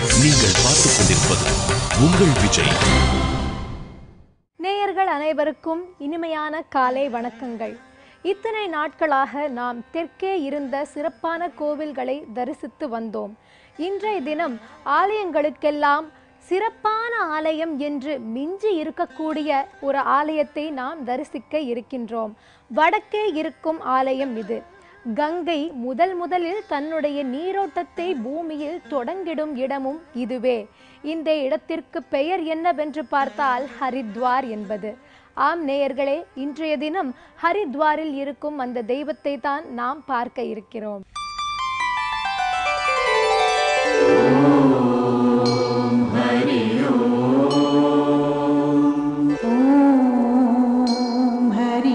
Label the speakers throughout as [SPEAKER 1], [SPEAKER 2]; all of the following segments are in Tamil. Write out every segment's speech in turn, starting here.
[SPEAKER 1] நீங்கள் பார்த்துக் கொண்டிருப்பது உங்கள் விஜய்
[SPEAKER 2] நேயர்கள் அனைவருக்கும் இனிமையான காலை வணக்கங்கள் இத்தனை நாட்களாக நாம் தெற்கே இருந்த சிறப்பான கோவில்களை தரிசித்து வந்தோம் இன்றைய தினம் ஆலயங்களுக்கெல்லாம் சிறப்பான ஆலயம் என்று மிஞ்சி இருக்கக்கூடிய ஒரு ஆலயத்தை நாம் தரிசிக்க இருக்கின்றோம் வடக்கே இருக்கும் ஆலயம் இது கங்கை முதல் முதலில் தன்னுடைய நீரோட்டத்தை பூமியில் தொடங்கிடும் இடமும் இதுவே இந்த இடத்திற்கு பெயர் என்னவென்று பார்த்தால் ஹரித்வார் என்பது ஆம் நேயர்களே இன்றைய தினம் ஹரித்வாரில் இருக்கும் அந்த தெய்வத்தை தான் நாம் பார்க்க இருக்கிறோம்
[SPEAKER 3] ॐ हरि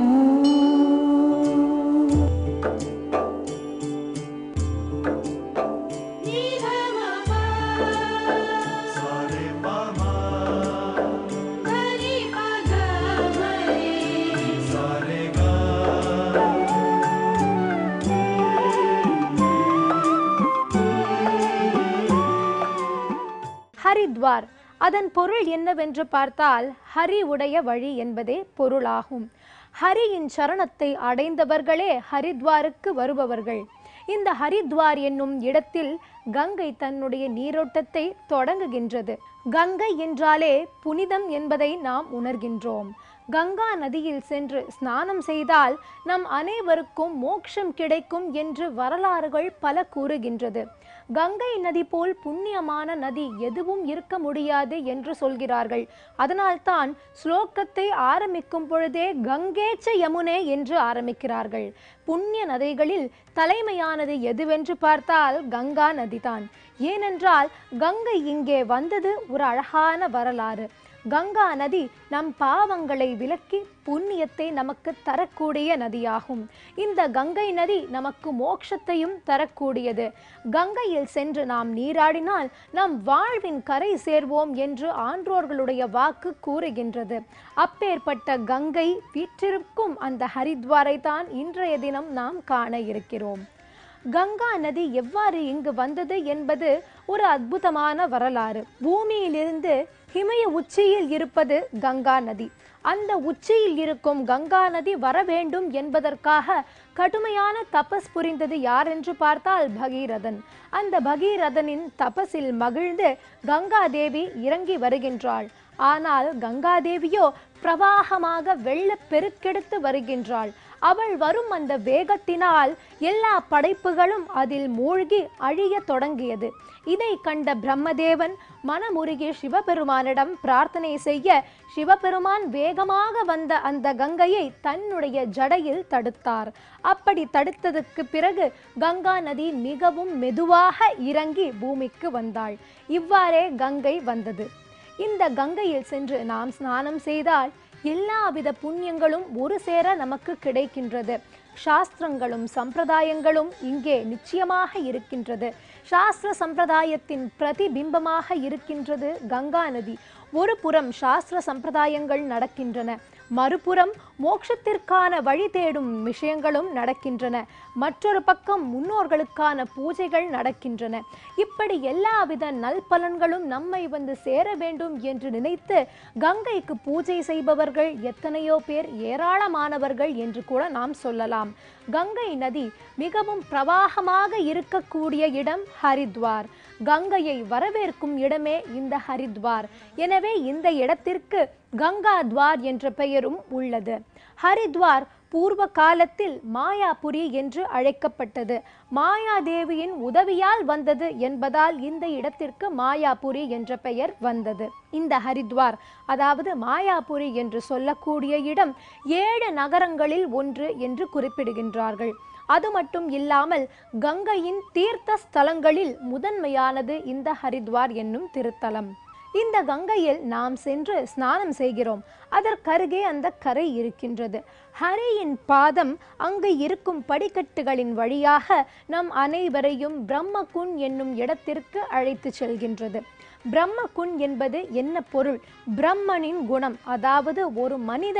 [SPEAKER 2] ஹரித்வார் அதன் பொருள் என்னவென்று பார்த்தால் ஹரி உடைய வழி என்பதே பொருளாகும் ஹரியின் சரணத்தை அடைந்தவர்களே ஹரித்வாருக்கு வருபவர்கள் இந்த ஹரித்வார் என்னும் இடத்தில் கங்கை தன்னுடைய நீரோட்டத்தை தொடங்குகின்றது கங்கை என்றாலே புனிதம் என்பதை நாம் உணர்கின்றோம் கங்கா நதியில் சென்று ஸ்நானம் செய்தால் நம் அனைவருக்கும் மோட்சம் கிடைக்கும் என்று வரலாறுகள் பல கூறுகின்றது கங்கை நதி போல் புண்ணியமான நதி எதுவும் இருக்க முடியாது என்று சொல்கிறார்கள் அதனால்தான் ஸ்லோகத்தை ஆரம்பிக்கும் பொழுதே கங்கேச்ச யமுனே என்று ஆரம்பிக்கிறார்கள் புண்ணிய நதிகளில் தலைமையானது எதுவென்று பார்த்தால் கங்கா நதிதான் ஏனென்றால் கங்கை இங்கே வந்தது ஒரு அழகான வரலாறு கங்கா நதி நம் பாவங்களை விலக்கி புண்ணியத்தை நமக்கு தரக்கூடிய நதியாகும் இந்த கங்கை நதி நமக்கு மோட்சத்தையும் தரக்கூடியது கங்கையில் சென்று நாம் நீராடினால் நம் வாழ்வின் கரை சேர்வோம் என்று ஆன்றோர்களுடைய வாக்கு கூறுகின்றது அப்பேற்பட்ட கங்கை வீற்றிருக்கும் அந்த ஹரித்வாரை தான் இன்றைய தினம் நாம் காண இருக்கிறோம் கங்கா நதி எவ்வாறு இங்கு வந்தது என்பது ஒரு அற்புதமான வரலாறு பூமியிலிருந்து ஹிமய உச்சியில் இருப்பது கங்கா நதி அந்த உச்சியில் இருக்கும் கங்கா நதி வர வேண்டும் என்பதற்காக கடுமையான தபஸ் புரிந்தது யார் என்று பார்த்தால் பகீரதன் அந்த பகீரதனின் தபஸில் மகிழ்ந்து கங்கா தேவி இறங்கி வருகின்றாள் ஆனால் கங்காதேவியோ பிரவாகமாக வெள்ள பெருக்கெடுத்து வருகின்றாள் அவள் வரும் அந்த வேகத்தினால் எல்லா படைப்புகளும் அதில் மூழ்கி அழியத் தொடங்கியது இதை கண்ட பிரம்மதேவன் மனமுருகி சிவபெருமானிடம் பிரார்த்தனை செய்ய சிவபெருமான் வேகமாக வந்த அந்த கங்கையை தன்னுடைய ஜடையில் தடுத்தார் அப்படி தடுத்ததுக்கு பிறகு கங்கா நதி மிகவும் மெதுவாக இறங்கி பூமிக்கு வந்தாள் இவ்வாறே கங்கை வந்தது இந்த கங்கையில் சென்று நாம் ஸ்நானம் செய்தால் எல்லாவித புண்ணியங்களும் ஒரு சேர நமக்கு கிடைக்கின்றது சாஸ்திரங்களும் சம்பிரதாயங்களும் இங்கே நிச்சயமாக இருக்கின்றது சாஸ்திர சம்பிரதாயத்தின் பிரதிபிம்பமாக இருக்கின்றது கங்கா நதி ஒரு புறம் சாஸ்திர சம்பிரதாயங்கள் நடக்கின்றன மறுபுறம் மோட்சத்திற்கான வழி தேடும் விஷயங்களும் நடக்கின்றன மற்றொரு பக்கம் முன்னோர்களுக்கான பூஜைகள் நடக்கின்றன இப்படி எல்லாவித நல்பலன்களும் நம்மை வந்து சேர வேண்டும் என்று நினைத்து கங்கைக்கு பூஜை செய்பவர்கள் எத்தனையோ பேர் ஏராளமானவர்கள் என்று கூட நாம் சொல்லலாம் கங்கை நதி மிகவும் பிரவாகமாக இருக்கக்கூடிய இடம் ஹரித்வார் கங்கையை வரவேற்கும் இடமே இந்த ஹரித்வார் எனவே இந்த இடத்திற்கு கங்காத்வார் என்ற பெயரும் உள்ளது ஹரித்வார் பூர்வ காலத்தில் மாயாபுரி என்று அழைக்கப்பட்டது மாயாதேவியின் உதவியால் வந்தது என்பதால் இந்த இடத்திற்கு மாயாபுரி என்ற பெயர் வந்தது இந்த ஹரித்வார் அதாவது மாயாபுரி என்று சொல்லக்கூடிய இடம் ஏழு நகரங்களில் ஒன்று என்று குறிப்பிடுகின்றார்கள் அது மட்டும் இல்லாமல் கங்கையின் தீர்த்த ஸ்தலங்களில் முதன்மையானது இந்த ஹரித்வார் என்னும் திருத்தலம் இந்த கங்கையில் நாம் சென்று ஸ்நானம் செய்கிறோம் அதற்கருகே அந்த கரை இருக்கின்றது ஹரியின் பாதம் அங்கு இருக்கும் படிக்கட்டுகளின் வழியாக நம் அனைவரையும் பிரம்மகுன் என்னும் இடத்திற்கு அழைத்து செல்கின்றது பிரம்மகுன் என்பது என்ன பொருள் பிரம்மனின் குணம் அதாவது ஒரு மனிதன்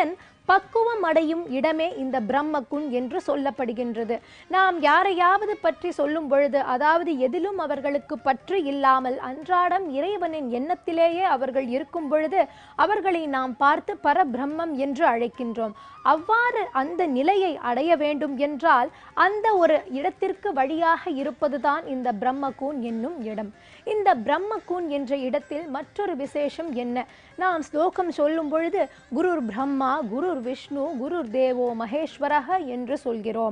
[SPEAKER 2] பக்குவம் அடையும் இடமே இந்த பிரம்மகுன் என்று சொல்லப்படுகின்றது நாம் யாரையாவது பற்றி சொல்லும் பொழுது அதாவது எதிலும் அவர்களுக்கு பற்று இல்லாமல் அன்றாடம் இறைவனின் எண்ணத்திலேயே அவர்கள் இருக்கும் பொழுது அவர்களை நாம் பார்த்து பரபிரம்மம் என்று அழைக்கின்றோம் அவ்வாறு அந்த நிலையை அடைய வேண்டும் என்றால் அந்த ஒரு இடத்திற்கு வழியாக இருப்பதுதான் இந்த பிரம்மகூன் என்னும் இடம் இந்த பிரம்மகூன் என்ற இடத்தில் மற்றொரு விசேஷம் என்ன நாம் ஸ்லோகம் சொல்லும் பொழுது குருர் பிரம்மா குருர் விஷ்ணு குருர் தேவோ மகேஸ்வரக என்று சொல்கிறோம்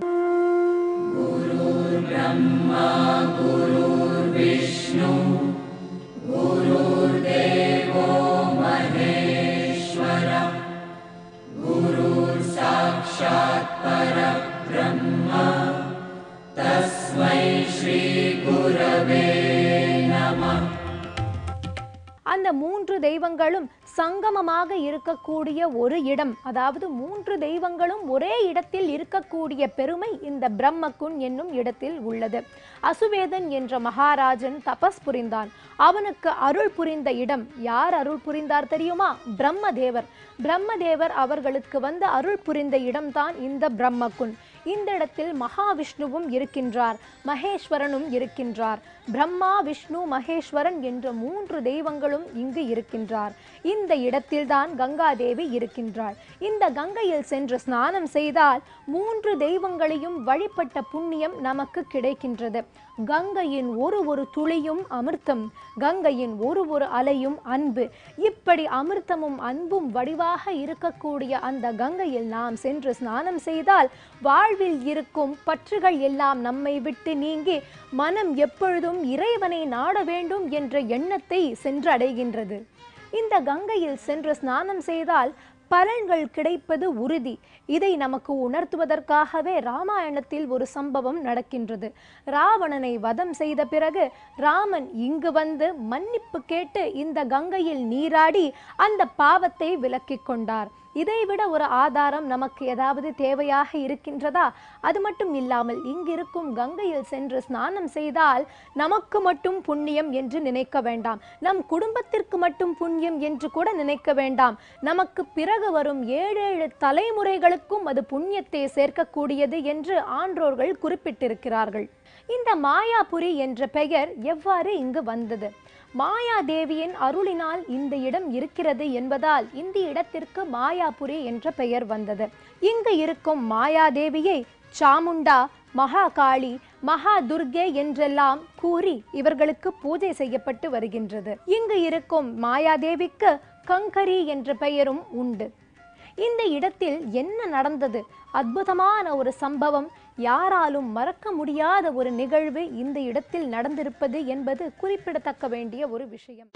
[SPEAKER 2] அந்த மூன்று தெய்வங்களும் சங்கமமாக இருக்கக்கூடிய ஒரு இடம் அதாவது மூன்று தெய்வங்களும் ஒரே இடத்தில் இருக்கக்கூடிய பெருமை இந்த பிரம்மகுன் என்னும் இடத்தில் உள்ளது அசுவேதன் என்ற மகாராஜன் தபஸ் புரிந்தான் அவனுக்கு அருள் புரிந்த இடம் யார் அருள் புரிந்தார் தெரியுமா பிரம்மதேவர் பிரம்மதேவர் அவர்களுக்கு வந்து அருள் புரிந்த இடம்தான் இந்த பிரம்மகுன் இந்த இடத்தில் மகாவிஷ்ணுவும் இருக்கின்றார் மகேஸ்வரனும் இருக்கின்றார் பிரம்மா விஷ்ணு மகேஸ்வரன் என்ற மூன்று தெய்வங்களும் இங்கு இருக்கின்றார் இந்த இடத்தில்தான் கங்காதேவி இருக்கின்றாள் இந்த கங்கையில் சென்று ஸ்நானம் செய்தால் மூன்று தெய்வங்களையும் வழிபட்ட புண்ணியம் நமக்கு கிடைக்கின்றது கங்கையின் ஒரு ஒரு துளியும் அமிர்தம் கங்கையின் ஒரு ஒரு அலையும் அன்பு இப்படி அமிர்தமும் அன்பும் வடிவாக இருக்கக்கூடிய அந்த கங்கையில் நாம் சென்று ஸ்நானம் செய்தால் வாழ்வில் இருக்கும் பற்றுகள் எல்லாம் நம்மை விட்டு நீங்கி மனம் எப்பொழுதும் இறைவனை நாட வேண்டும் என்ற எண்ணத்தை சென்று அடைகின்றது இந்த கங்கையில் சென்று ஸ்நானம் செய்தால் பலன்கள் கிடைப்பது உறுதி இதை நமக்கு உணர்த்துவதற்காகவே ராமாயணத்தில் ஒரு சம்பவம் நடக்கின்றது ராவணனை வதம் செய்த பிறகு ராமன் இங்கு வந்து மன்னிப்பு கேட்டு இந்த கங்கையில் நீராடி அந்த பாவத்தை விலக்கிக் கொண்டார் இதைவிட ஒரு ஆதாரம் நமக்கு ஏதாவது தேவையாக இருக்கின்றதா அது மட்டும் இல்லாமல் இங்கிருக்கும் கங்கையில் சென்று ஸ்நானம் செய்தால் நமக்கு மட்டும் புண்ணியம் என்று நினைக்க வேண்டாம் நம் குடும்பத்திற்கு மட்டும் புண்ணியம் என்று கூட நினைக்க வேண்டாம் நமக்கு பிறகு வரும் ஏழேழு தலைமுறைகளுக்கும் அது புண்ணியத்தை சேர்க்கக்கூடியது என்று ஆன்றோர்கள் குறிப்பிட்டிருக்கிறார்கள் இந்த மாயாபுரி என்ற பெயர் எவ்வாறு இங்கு வந்தது மாயாதேவியின் அருளினால் இந்த இடம் இருக்கிறது என்பதால் இந்த இடத்திற்கு மாயாபுரி என்ற பெயர் வந்தது இங்கு இருக்கும் மாயாதேவியை சாமுண்டா மகாகாளி மகா துர்கே என்றெல்லாம் கூறி இவர்களுக்கு பூஜை செய்யப்பட்டு வருகின்றது இங்கு இருக்கும் மாயாதேவிக்கு கங்கரி என்ற பெயரும் உண்டு இந்த இடத்தில் என்ன நடந்தது அற்புதமான ஒரு சம்பவம் யாராலும் மறக்க முடியாத ஒரு நிகழ்வு இந்த இடத்தில் நடந்திருப்பது என்பது குறிப்பிடத்தக்க வேண்டிய ஒரு விஷயம்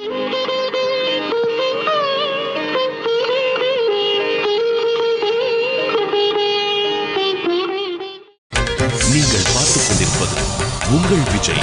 [SPEAKER 1] நீங்கள் பார்த்துக் கொண்டிருப்பது உங்கள் விஜய்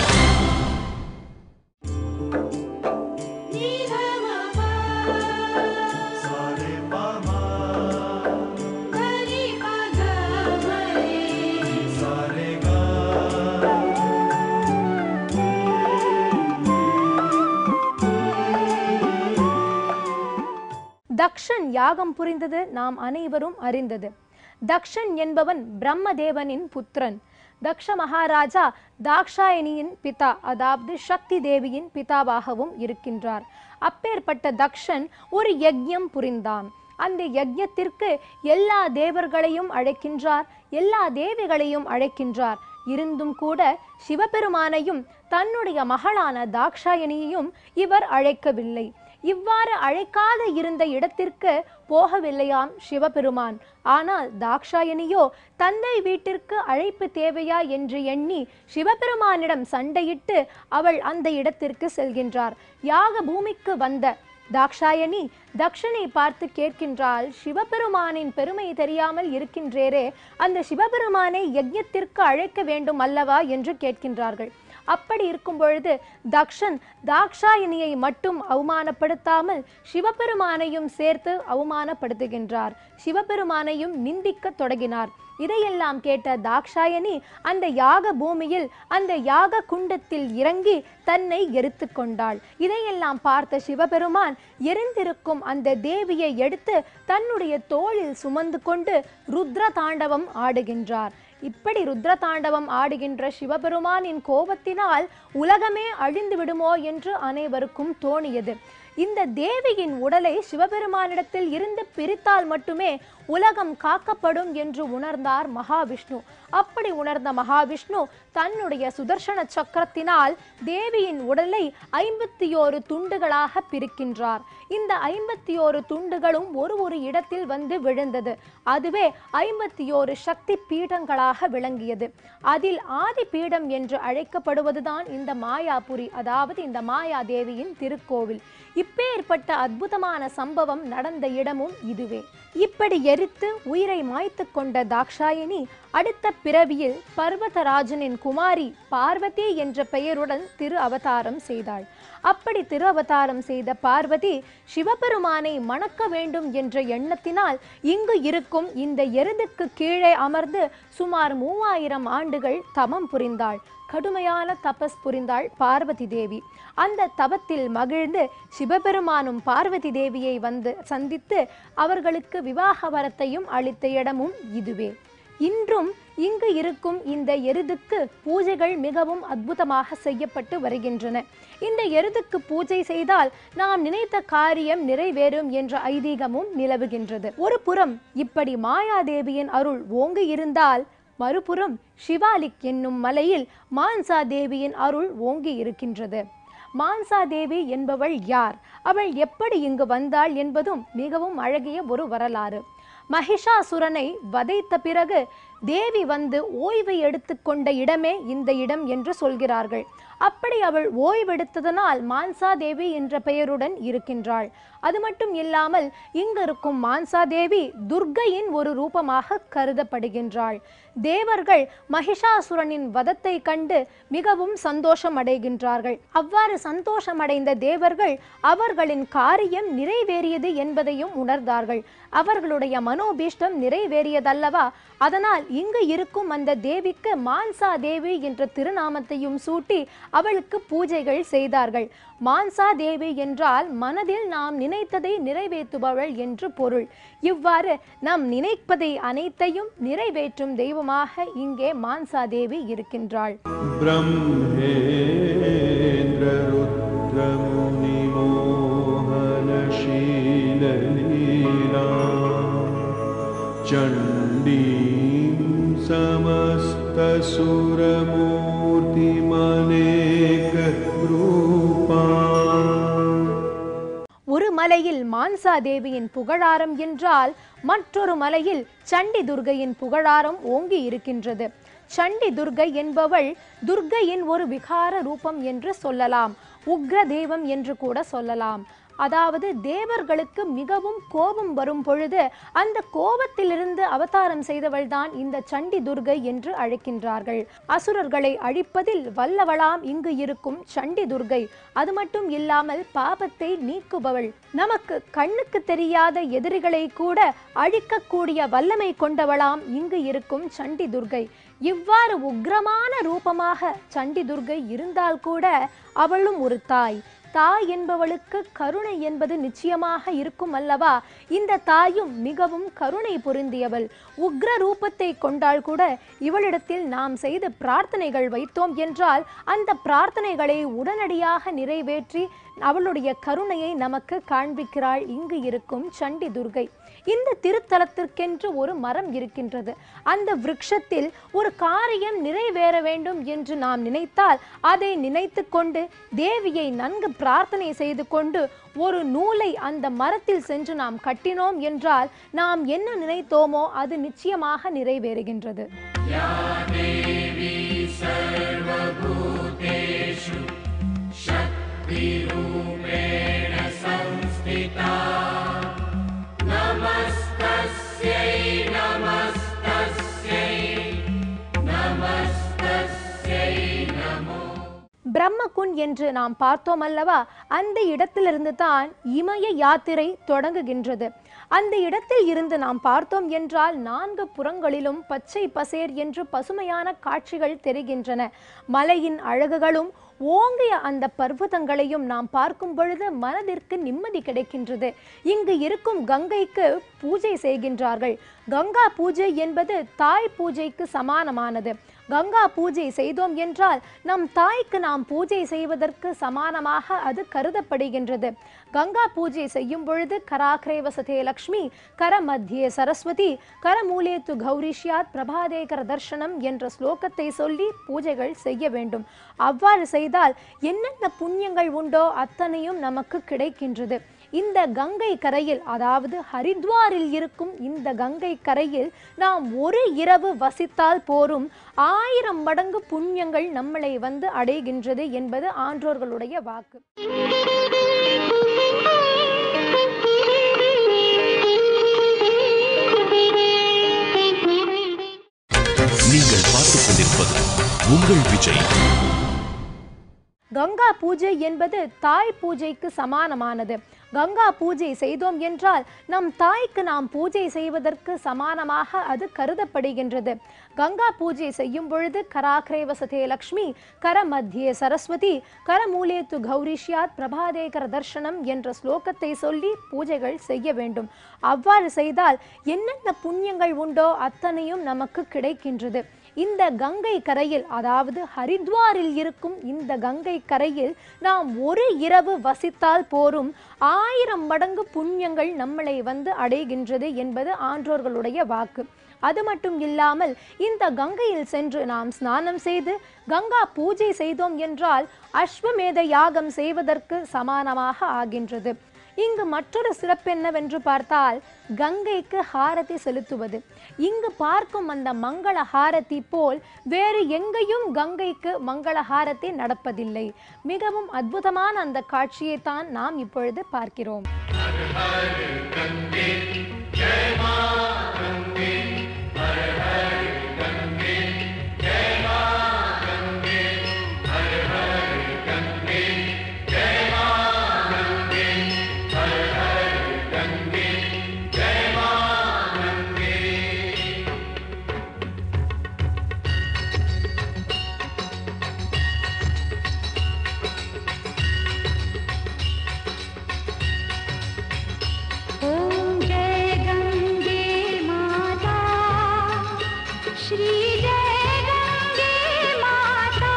[SPEAKER 2] தக்ஷன் யாகம் புரிந்தது நாம் அனைவரும் அறிந்தது தக்ஷன் என்பவன் பிரம்மதேவனின் புத்திரன் தக்ஷ மகாராஜா தாக்ஷாயணியின் பிதா அதாவது சக்தி தேவியின் பிதாவாகவும் இருக்கின்றார் அப்பேற்பட்ட தக்ஷன் ஒரு யஜ்யம் புரிந்தான் அந்த யஜ்யத்திற்கு எல்லா தேவர்களையும் அழைக்கின்றார் எல்லா தேவிகளையும் அழைக்கின்றார் இருந்தும் கூட சிவபெருமானையும் தன்னுடைய மகளான தாக்ஷாயணியையும் இவர் அழைக்கவில்லை இவ்வாறு அழைக்காத இருந்த இடத்திற்கு போகவில்லையாம் சிவபெருமான் ஆனால் தாக்ஷாயணியோ தந்தை வீட்டிற்கு அழைப்பு தேவையா என்று எண்ணி சிவபெருமானிடம் சண்டையிட்டு அவள் அந்த இடத்திற்கு செல்கின்றார் யாக பூமிக்கு வந்த தாக்ஷாயணி தக்ஷனை பார்த்து கேட்கின்றாள் சிவபெருமானின் பெருமை தெரியாமல் இருக்கின்றேரே அந்த சிவபெருமானை யஜ்ஞத்திற்கு அழைக்க வேண்டும் அல்லவா என்று கேட்கின்றார்கள் அப்படி இருக்கும் பொழுது தக்ஷன் தாக்ஷாயினியை மட்டும் அவமானப்படுத்தாமல் சிவபெருமானையும் சேர்த்து அவமானப்படுத்துகின்றார் சிவபெருமானையும் நிந்திக்க தொடங்கினார் இதையெல்லாம் கேட்ட தாக்ஷாயணி அந்த யாக பூமியில் அந்த யாக குண்டத்தில் இறங்கி தன்னை எரித்து கொண்டாள் இதையெல்லாம் பார்த்த சிவபெருமான் எரிந்திருக்கும் அந்த தேவியை எடுத்து தன்னுடைய தோளில் சுமந்து கொண்டு ருத்ர தாண்டவம் ஆடுகின்றார் இப்படி ருத்ர தாண்டவம் ஆடுகின்ற சிவபெருமானின் கோபத்தினால் உலகமே அழிந்து விடுமோ என்று அனைவருக்கும் தோணியது இந்த தேவியின் உடலை சிவபெருமானிடத்தில் இருந்து பிரித்தால் மட்டுமே உலகம் காக்கப்படும் என்று உணர்ந்தார் மகாவிஷ்ணு அப்படி உணர்ந்த மகாவிஷ்ணு தன்னுடைய சுதர்சன சக்கரத்தினால் தேவியின் உடலை ஐம்பத்தி ஓரு துண்டுகளாக பிரிக்கின்றார் இந்த ஐம்பத்தி ஓரு துண்டுகளும் ஒரு ஒரு இடத்தில் வந்து விழுந்தது அதுவே ஐம்பத்தி ஓரு சக்தி பீடங்களாக விளங்கியது அதில் ஆதி பீடம் என்று அழைக்கப்படுவதுதான் இந்த மாயாபுரி அதாவது இந்த மாயா தேவியின் திருக்கோவில் இப்பேற்பட்ட அற்புதமான சம்பவம் நடந்த இடமும் இதுவே இப்படி எரித்து உயிரை மாய்த்து கொண்ட தாக்ஷாயினி அடுத்த பிறவியில் பர்வதராஜனின் குமாரி பார்வதி என்ற பெயருடன் திரு அவதாரம் செய்தாள் அப்படி திரு அவதாரம் செய்த பார்வதி சிவபெருமானை மணக்க வேண்டும் என்ற எண்ணத்தினால் இங்கு இருக்கும் இந்த எருதுக்கு கீழே அமர்ந்து சுமார் மூவாயிரம் ஆண்டுகள் தமம் புரிந்தாள் கடுமையான தபஸ் புரிந்தாள் பார்வதி தேவி அந்த தபத்தில் மகிழ்ந்து சிவபெருமானும் பார்வதி தேவியை வந்து சந்தித்து அவர்களுக்கு விவாக வரத்தையும் அளித்த இடமும் இதுவே இன்றும் இங்கு இருக்கும் இந்த எருதுக்கு பூஜைகள் மிகவும் அற்புதமாக செய்யப்பட்டு வருகின்றன இந்த எருதுக்கு பூஜை செய்தால் நாம் நினைத்த காரியம் நிறைவேறும் என்ற ஐதீகமும் நிலவுகின்றது ஒரு புறம் இப்படி மாயாதேவியின் அருள் ஓங்கி இருந்தால் மறுபுறம் சிவாலிக் என்னும் மலையில் மான்சா தேவியின் அருள் ஓங்கி இருக்கின்றது மான்சா தேவி என்பவள் யார் அவள் எப்படி இங்கு வந்தாள் என்பதும் மிகவும் அழகிய ஒரு வரலாறு மகிஷாசுரனை வதைத்த பிறகு தேவி வந்து ஓய்வு எடுத்துக்கொண்ட இடமே இந்த இடம் என்று சொல்கிறார்கள் அப்படி அவள் ஓய்வெடுத்ததனால் மான்சா தேவி என்ற பெயருடன் இருக்கின்றாள் அது மட்டும் இல்லாமல் இங்கு இருக்கும் மான்சா தேவி துர்க்கையின் ஒரு ரூபமாக கருதப்படுகின்றாள் தேவர்கள் மகிஷாசுரனின் வதத்தை கண்டு மிகவும் சந்தோஷம் அடைகின்றார்கள் அவ்வாறு சந்தோஷமடைந்த தேவர்கள் அவர்களின் காரியம் நிறைவேறியது என்பதையும் உணர்ந்தார்கள் அவர்களுடைய மனோபீஷ்டம் நிறைவேறியதல்லவா அதனால் இங்கு இருக்கும் அந்த தேவிக்கு மான்சா தேவி என்ற திருநாமத்தையும் சூட்டி அவளுக்கு பூஜைகள் செய்தார்கள் மான்சா தேவி என்றால் மனதில் நாம் நினைத்ததை நிறைவேற்றுபவள் என்று பொருள் இவ்வாறு நாம் நினைப்பதை அனைத்தையும் நிறைவேற்றும் தெய்வமாக இங்கே மான்சா தேவி இருக்கின்றாள்
[SPEAKER 3] ब्रह्मेन्द्ररुद्रमुनिमोहनशीललीला चण्डीं समस्तसुरमूर्तिमनेकरूपा
[SPEAKER 2] ஒரு மலையில் மான்சா தேவியின் புகழாரம் என்றால் மற்றொரு மலையில் சண்டி துர்கையின் புகழாரம் ஓங்கி இருக்கின்றது சண்டி துர்கை என்பவள் துர்கையின் ஒரு விகார ரூபம் என்று சொல்லலாம் உக்ர தெய்வம் என்று கூட சொல்லலாம் அதாவது தேவர்களுக்கு மிகவும் கோபம் வரும் பொழுது அந்த கோபத்திலிருந்து அவதாரம் செய்தவள்தான் இந்த சண்டி துர்கை என்று அழைக்கின்றார்கள் அசுரர்களை அழிப்பதில் வல்லவளாம் இங்கு இருக்கும் சண்டி துர்கை அது மட்டும் இல்லாமல் பாபத்தை நீக்குபவள் நமக்கு கண்ணுக்கு தெரியாத எதிரிகளை கூட அழிக்கக்கூடிய வல்லமை கொண்டவளாம் இங்கு இருக்கும் சண்டி துர்கை இவ்வாறு உக்ரமான ரூபமாக சண்டி துர்கை இருந்தால் கூட அவளும் ஒரு தாய் தாய் என்பவளுக்கு கருணை என்பது நிச்சயமாக இருக்கும் அல்லவா இந்த தாயும் மிகவும் கருணை பொருந்தியவள் உக்ர ரூபத்தை கொண்டால் கூட இவளிடத்தில் நாம் செய்த பிரார்த்தனைகள் வைத்தோம் என்றால் அந்த பிரார்த்தனைகளை உடனடியாக நிறைவேற்றி அவளுடைய கருணையை நமக்கு காண்பிக்கிறாள் இங்கு இருக்கும் சண்டி துர்கை இந்த திருத்தலத்திற்கென்று ஒரு மரம் இருக்கின்றது அந்த விருட்சத்தில் ஒரு காரியம் நிறைவேற வேண்டும் என்று நாம் நினைத்தால் அதை நினைத்து கொண்டு தேவியை நன்கு பிரார்த்தனை செய்து கொண்டு ஒரு நூலை அந்த மரத்தில் சென்று நாம் கட்டினோம் என்றால் நாம் என்ன நினைத்தோமோ அது நிச்சயமாக நிறைவேறுகின்றது பால்குன் என்று நாம் பார்த்தோம் அல்லவா அந்த இடத்திலிருந்து தான் இமய யாத்திரை தொடங்குகின்றது அந்த இடத்தில் இருந்து நாம் பார்த்தோம் என்றால் நான்கு புறங்களிலும் பச்சை பசேர் என்று பசுமையான காட்சிகள் தெரிகின்றன மலையின் அழகுகளும் ஓங்கிய அந்த பர்வதங்களையும் நாம் பார்க்கும் பொழுது மனதிற்கு நிம்மதி கிடைக்கின்றது இங்கு இருக்கும் கங்கைக்கு பூஜை செய்கின்றார்கள் கங்கா பூஜை என்பது தாய் பூஜைக்கு சமானமானது கங்கா பூஜை செய்தோம் என்றால் நம் தாய்க்கு நாம் பூஜை செய்வதற்கு சமானமாக அது கருதப்படுகின்றது கங்கா பூஜை செய்யும் பொழுது கராக்ரே வசதே லக்ஷ்மி கர மத்தியே சரஸ்வதி கரமூலே து கௌரிஷ்யாத் பிரபாதேகர தர்ஷனம் என்ற ஸ்லோகத்தை சொல்லி பூஜைகள் செய்ய வேண்டும் அவ்வாறு செய்தால் என்னென்ன புண்ணியங்கள் உண்டோ அத்தனையும் நமக்கு கிடைக்கின்றது இந்த கங்கை கரையில் அதாவது ஹரித்வாரில் இருக்கும் இந்த கங்கை கரையில் நாம் ஒரு இரவு வசித்தால் போரும் ஆயிரம் மடங்கு புண்ணியங்கள் நம்மளை வந்து அடைகின்றது என்பது ஆன்றோர்களுடைய வாக்கு
[SPEAKER 1] நீங்கள் பார்த்துக் கொண்டிருப்பது உங்கள் விஜய்
[SPEAKER 2] கங்கா பூஜை என்பது தாய் பூஜைக்கு சமானமானது கங்கா பூஜை செய்தோம் என்றால் நம் தாய்க்கு நாம் பூஜை செய்வதற்கு சமானமாக அது கருதப்படுகின்றது கங்கா பூஜை செய்யும் பொழுது கராக்ரே வசதே லக்ஷ்மி கர மத்தியே சரஸ்வதி கரமூலே து கௌரிஷ்யாத் பிரபாதேகர தர்ஷனம் என்ற ஸ்லோகத்தை சொல்லி பூஜைகள் செய்ய வேண்டும் அவ்வாறு செய்தால் என்னென்ன புண்ணியங்கள் உண்டோ அத்தனையும் நமக்கு கிடைக்கின்றது இந்த கங்கை கரையில் அதாவது ஹரித்வாரில் இருக்கும் இந்த கங்கை கரையில் நாம் ஒரு இரவு வசித்தால் போரும் ஆயிரம் மடங்கு புண்ணியங்கள் நம்மளை வந்து அடைகின்றது என்பது ஆன்றோர்களுடைய வாக்கு அது மட்டும் இல்லாமல் இந்த கங்கையில் சென்று நாம் ஸ்நானம் செய்து கங்கா பூஜை செய்தோம் என்றால் அஸ்வமேத யாகம் செய்வதற்கு சமானமாக ஆகின்றது இங்கு மற்றொரு சிறப்பு என்னவென்று பார்த்தால் கங்கைக்கு ஹாரதி செலுத்துவது இங்கு பார்க்கும் அந்த மங்கள ஹாரதி போல் வேறு எங்கேயும் கங்கைக்கு மங்கள ஹாரதி நடப்பதில்லை மிகவும் அற்புதமான அந்த காட்சியை தான் நாம் இப்பொழுது பார்க்கிறோம்
[SPEAKER 4] ॐ जय गङ्गे माता श्री जय गङ्गे माता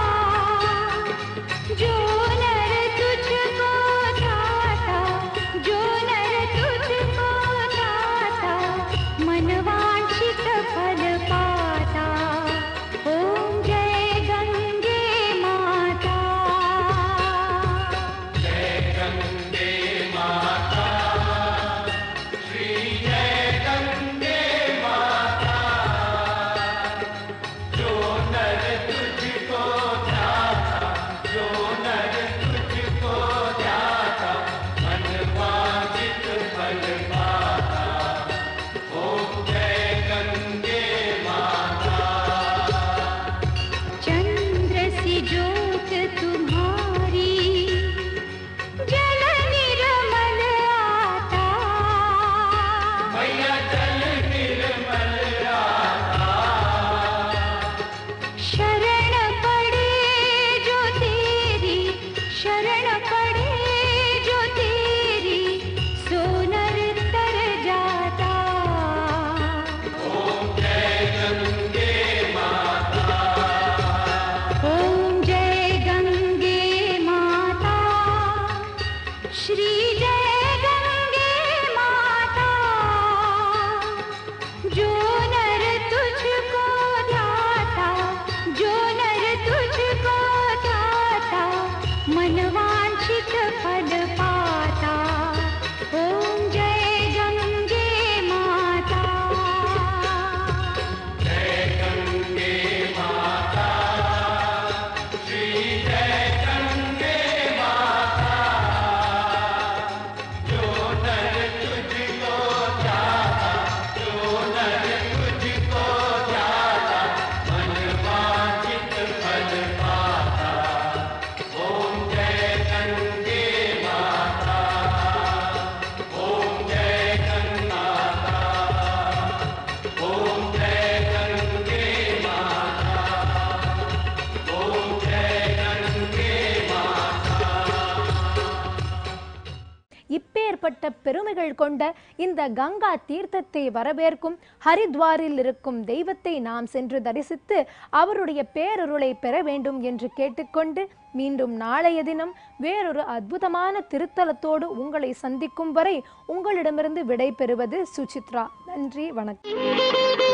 [SPEAKER 4] जो नर तुझको ध्याता जो नर तुझको ध्याता मनवांछित फल पाता ॐ जय गङ्गे माता चंद्र सी ज्योत तुम्हारी जल निर्मल आता शरण पड़े जो तेरी शरण पड़े जो तेरी सोनर तर जाता ॐ जय गङ्गे माता श्री जय गङ्गे माता जो नर तुझको ध्याता जो नर तुझको ध्याता मनवांछित फल पाता ॐ जय गङ्गे माता
[SPEAKER 2] ஏகப்பட்ட பெருமைகள் கொண்ட இந்த கங்கா தீர்த்தத்தை வரவேற்கும் ஹரித்வாரில் இருக்கும் தெய்வத்தை நாம் சென்று தரிசித்து அவருடைய பேரருளை பெற வேண்டும் என்று கேட்டுக்கொண்டு மீண்டும் நாளைய தினம் வேறொரு அற்புதமான திருத்தலத்தோடு உங்களை சந்திக்கும் வரை உங்களிடமிருந்து விடை பெறுவது சுசித்ரா நன்றி வணக்கம்